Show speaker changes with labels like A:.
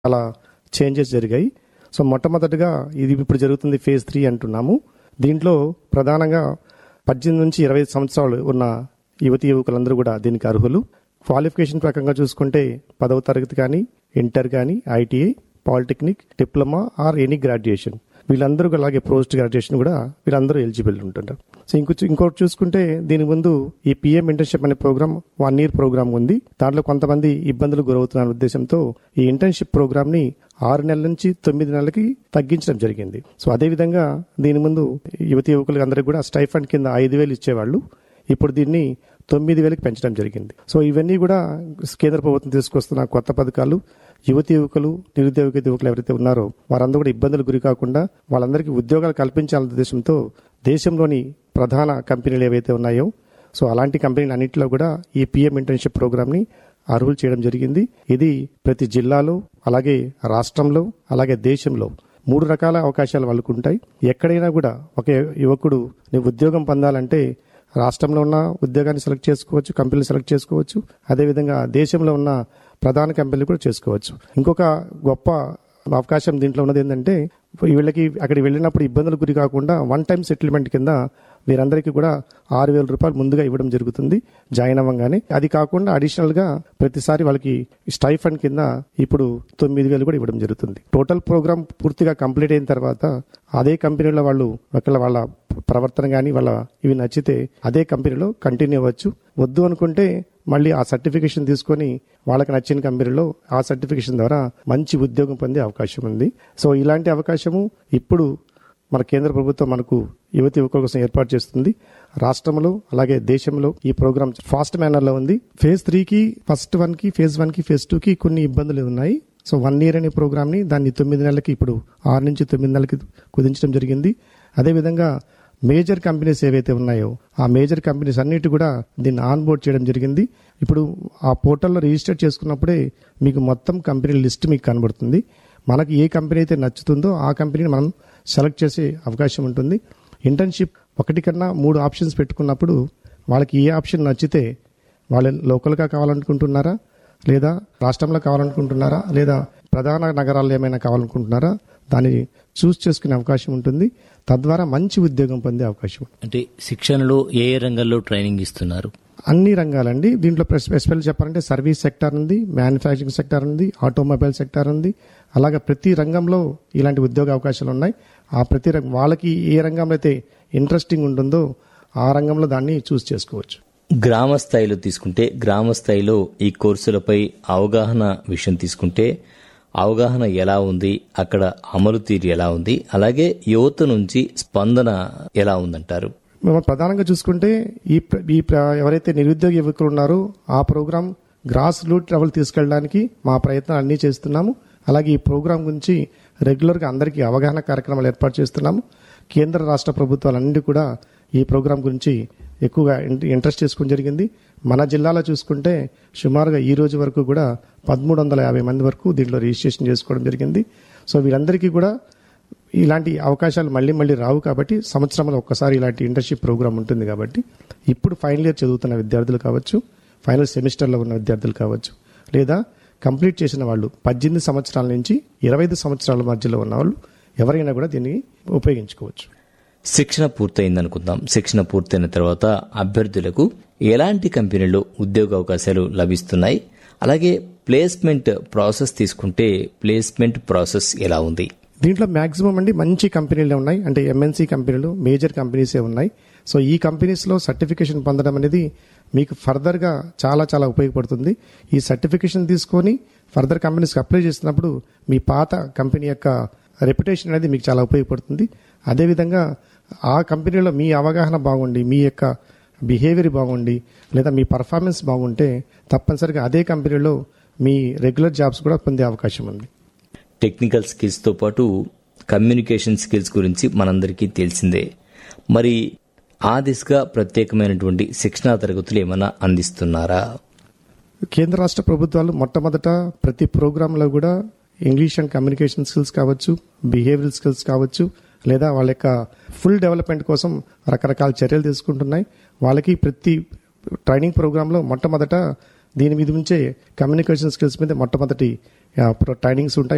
A: చాలా చేంజెస్ జరిగాయి సో మొట్టమొదటిగా ఇది ఇప్పుడు జరుగుతుంది ఫేజ్ త్రీ అంటున్నాము దీంట్లో ప్రధానంగా పద్దెనిమిది నుంచి ఇరవై సంవత్సరాలు ఉన్న యువతి యువకులందరూ కూడా దీనికి అర్హులు క్వాలిఫికేషన్ ప్రకారంగా చూసుకుంటే పదవ తరగతి కానీ ఇంటర్ కానీ ITI polytechnic diploma or any graduation వీళ్ళందరూ కూడా అలాగే పోస్ట్ గ్రాడ్యుయేషన్ కూడా వీళ్ళందరూ ఎలిజిబుల్ ఉంటుంటారు సో ఇంకో ఇంకోటి చూసుకుంటే దీని ముందు ఈ పిఎం ఇంటర్న్షిప్ అనే ప్రోగ్రామ్ వన్ ఇయర్ ప్రోగ్రామ్ ఉంది దాంట్లో కొంతమంది ఇబ్బందులు గురవుతున్న ఉద్దేశంతో ఈ ఇంటర్న్షిప్ ప్రోగ్రామ్ ని ఆరు నెలల నుంచి తొమ్మిది నెలలకి తగ్గించడం జరిగింది సో అదే విధంగా దీని ముందు యువతి యువకులకు అందరికీ కూడా స్టైఫండ్ కింద ఐదు వేలు ఇచ్చేవాళ్ళు ఇప్పుడు దీన్ని తొమ్మిది వేలకు పెంచడం జరిగింది సో ఇవన్నీ కూడా కేంద్ర ప్రభుత్వం తీసుకొస్తున్న కొత్త పథకాలు యువతి యువకులు నిరుద్యోగ యువకులు ఎవరైతే ఉన్నారో వారందరూ కూడా ఇబ్బందులు గురి కాకుండా వాళ్ళందరికీ ఉద్యోగాలు కల్పించాలనే ఉద్దేశంతో దేశంలోని ప్రధాన కంపెనీలు ఏవైతే ఉన్నాయో సో అలాంటి కంపెనీలు అన్నింటిలో కూడా ఈ పిఎం ఇంటర్న్షిప్ ప్రోగ్రామ్ ని అర్హులు చేయడం జరిగింది ఇది ప్రతి జిల్లాలో అలాగే రాష్ట్రంలో అలాగే దేశంలో మూడు రకాల అవకాశాలు వాళ్ళకు ఉంటాయి ఎక్కడైనా కూడా ఒక యువకుడు నీ ఉద్యోగం పొందాలంటే రాష్ట్రంలో ఉన్న ఉద్యోగాన్ని సెలెక్ట్ చేసుకోవచ్చు కంపెనీలు సెలెక్ట్ చేసుకోవచ్చు అదేవిధంగా దేశంలో ఉన్న ప్రధాన కంపెనీలు కూడా చేసుకోవచ్చు ఇంకొక గొప్ప అవకాశం దీంట్లో ఉన్నది ఏంటంటే వీళ్ళకి అక్కడికి వెళ్ళినప్పుడు ఇబ్బందులు గురి కాకుండా వన్ టైం సెటిల్మెంట్ కింద వీరందరికీ కూడా ఆరు వేల రూపాయలు ముందుగా ఇవ్వడం జరుగుతుంది జాయిన్ అవ్వగానే అది కాకుండా అడిషనల్ గా ప్రతిసారి వాళ్ళకి స్టైఫండ్ కింద ఇప్పుడు తొమ్మిది వేలు కూడా ఇవ్వడం జరుగుతుంది టోటల్ ప్రోగ్రామ్ పూర్తిగా కంప్లీట్ అయిన తర్వాత అదే కంపెనీలో వాళ్ళు ఒకవేళ వాళ్ళ ప్రవర్తన కానీ వాళ్ళ ఇవి నచ్చితే అదే కంపెనీలో కంటిన్యూ అవ్వచ్చు వద్దు అనుకుంటే మళ్ళీ ఆ సర్టిఫికేషన్ తీసుకొని వాళ్ళకి నచ్చిన కంపెనీలో ఆ సర్టిఫికేషన్ ద్వారా మంచి ఉద్యోగం పొందే అవకాశం ఉంది సో ఇలాంటి అవకాశము ఇప్పుడు మన కేంద్ర ప్రభుత్వం మనకు యువతి యువకుల కోసం ఏర్పాటు చేస్తుంది రాష్ట్రంలో అలాగే దేశంలో ఈ ప్రోగ్రామ్ ఫాస్ట్ మేనర్ లో ఉంది ఫేజ్ త్రీకి ఫస్ట్ వన్ కి ఫేజ్ వన్ కి ఫేజ్ టూ కి కొన్ని ఇబ్బందులు ఉన్నాయి సో వన్ ఇయర్ అనే ప్రోగ్రామ్ ని దాన్ని తొమ్మిది నెలలకి ఇప్పుడు ఆరు నుంచి తొమ్మిది నెలలకి కుదించడం జరిగింది అదేవిధంగా మేజర్ కంపెనీస్ ఏవైతే ఉన్నాయో ఆ మేజర్ కంపెనీస్ అన్నిటి కూడా దీన్ని ఆన్ బోర్డ్ చేయడం జరిగింది ఇప్పుడు ఆ పోర్టల్లో రిజిస్టర్ చేసుకున్నప్పుడే మీకు మొత్తం కంపెనీ లిస్ట్ మీకు కనబడుతుంది మనకి ఏ కంపెనీ అయితే నచ్చుతుందో ఆ కంపెనీని మనం సెలెక్ట్ చేసే అవకాశం ఉంటుంది ఇంటర్న్షిప్ ఒకటి కన్నా మూడు ఆప్షన్స్ పెట్టుకున్నప్పుడు వాళ్ళకి ఏ ఆప్షన్ నచ్చితే వాళ్ళు లోకల్గా కావాలనుకుంటున్నారా లేదా రాష్ట్రంలో కావాలనుకుంటున్నారా లేదా ప్రధాన నగరాల్లో ఏమైనా కావాలనుకుంటున్నారా దాన్ని చూస్ చేసుకునే అవకాశం ఉంటుంది తద్వారా మంచి ఉద్యోగం పొందే అవకాశం ఉంది.
B: అంటే శిక్షణలో ఏ ఏ రంగాల్లో ట్రైనింగ్ ఇస్తున్నారు
A: అన్ని రంగాలండి దీంట్లో స్పెషల్ చెప్పాలంటే సర్వీస్ సెక్టార్ ఉంది మ్యానుఫ్యాక్చరింగ్ సెక్టార్ ఉంది ఆటోమొబైల్ సెక్టార్ ఉంది అలాగే ప్రతి రంగంలో ఇలాంటి ఉద్యోగ అవకాశాలు ఉన్నాయి ఆ ప్రతి రంగం వాళ్ళకి ఏ రంగంలో అయితే ఇంట్రెస్టింగ్ ఉంటుందో ఆ రంగంలో దాన్ని చూస్ చేసుకోవచ్చు
B: గ్రామ స్థాయిలో తీసుకుంటే గ్రామ స్థాయిలో ఈ కోర్సులపై అవగాహన విషయం తీసుకుంటే అవగాహన ఎలా ఉంది అక్కడ అమలు తీరు ఎలా ఉంది అలాగే యువత నుంచి స్పందన ఎలా ఉందంటారు
A: మేము ప్రధానంగా చూసుకుంటే ఈ ప్ర- ఈ ప్ర- ఎవరైతే నిరుద్యోగ యువకులు ఉన్నారో ఆ ప్రోగ్రామ్ గ్రాస్ రూట్ లెవెల్ తీసుకెళ్ళడానికి మా ప్రయత్నాలు అన్నీ చేస్తున్నాము అలాగే ఈ ప్రోగ్రాం గురించి రెగ్యులర్గా అందరికీ అవగాహన కార్యక్రమాలు ఏర్పాటు చేస్తున్నాము కేంద్ర రాష్ట్ర ప్రభుత్వాలన్నీ కూడా ఈ ప్రోగ్రాం గురించి ఎక్కువగా ఇన్- ఇంట్రెస్ట్ చేసుకోవడం జరిగింది మన జిల్లాలో చూసుకుంటే సుమారుగా ఈ రోజు వరకు కూడా పదమూడు వందల యాభై మంది వరకు దీంట్లో రిజిస్ట్రేషన్ చేసుకోవడం జరిగింది సో వీరందరికీ కూడా ఇలాంటి అవకాశాలు మళ్ళీ మళ్ళీ రావు కాబట్టి సంవత్సరంలో ఒక్కసారి ఇలాంటి ఇంటర్న్షిప్ ప్రోగ్రామ్ ఉంటుంది కాబట్టి ఇప్పుడు ఫైనల్ ఇయర్ చదువుతున్న విద్యార్థులు కావచ్చు ఫైనల్ సెమిస్టర్లో ఉన్న విద్యార్థులు కావచ్చు లేదా కంప్లీట్ చేసిన వాళ్ళు పద్దెనిమిది సంవత్సరాల నుంచి ఇరవై ఐదు సంవత్సరాల మధ్యలో ఉన్న వాళ్ళు ఎవరైనా కూడా దీన్ని ఉపయోగించుకోవచ్చు
B: శిక్షణ పూర్తయిందనుకుందాం శిక్షణ పూర్తయిన తర్వాత అభ్యర్థులకు ఎలాంటి కంపెనీలో ఉద్యోగ అవకాశాలు లభిస్తున్నాయి అలాగే ప్లేస్మెంట్ ప్రాసెస్ తీసుకుంటే ప్లేస్మెంట్ ప్రాసెస్ ఎలా ఉంది
A: దీంట్లో మాక్సిమం అండి మంచి కంపెనీలే ఉన్నాయి అంటే ఎంఎన్సీ కంపెనీలు మేజర్ కంపెనీసే ఉన్నాయి సో ఈ కంపెనీస్లో సర్టిఫికేషన్ పొందడం అనేది మీకు ఫర్దర్గా చాలా చాలా ఉపయోగపడుతుంది ఈ సర్టిఫికేషన్ తీసుకొని ఫర్దర్ కంపెనీస్కి అప్లై చేసినప్పుడు మీ పాత కంపెనీ యొక్క రెప్యుటేషన్ అనేది మీకు చాలా ఉపయోగపడుతుంది అదేవిధంగా ఆ కంపెనీలో మీ అవగాహన బాగుండి మీ యొక్క బిహేవియర్ బాగుండి లేదా మీ పర్ఫార్మెన్స్ బాగుంటే తప్పనిసరిగా అదే కంపెనీలో మీ రెగ్యులర్ జాబ్స్ కూడా పొందే అవకాశం ఉంది
B: టెక్నికల్ స్కిల్స్తో పాటు కమ్యూనికేషన్ స్కిల్స్ గురించి మనందరికీ తెలిసిందే మరి ఆ దిశగా ప్రత్యేకమైనటువంటి శిక్షణా తరగతులు ఏమైనా అందిస్తున్నారా
A: కేంద్ర రాష్ట్ర ప్రభుత్వాలు మొట్టమొదట ప్రతి ప్రోగ్రాంలో కూడా ఇంగ్లీష్ అండ్ కమ్యూనికేషన్ స్కిల్స్ కావచ్చు బిహేవియరల్ స్కిల్స్ కావచ్చు లేదా వాళ్ళ యొక్క ఫుల్ డెవలప్మెంట్ కోసం రకరకాల చర్యలు తీసుకుంటున్నాయి వాళ్ళకి ప్రతి ట్రైనింగ్ ప్రోగ్రాంలో మొట్టమొదట దీని మీద నుంచే కమ్యూనికేషన్ స్కిల్స్ మీద మొట్టమొదటి ఆ, ట్రైనింగ్స్ ఉంటాయి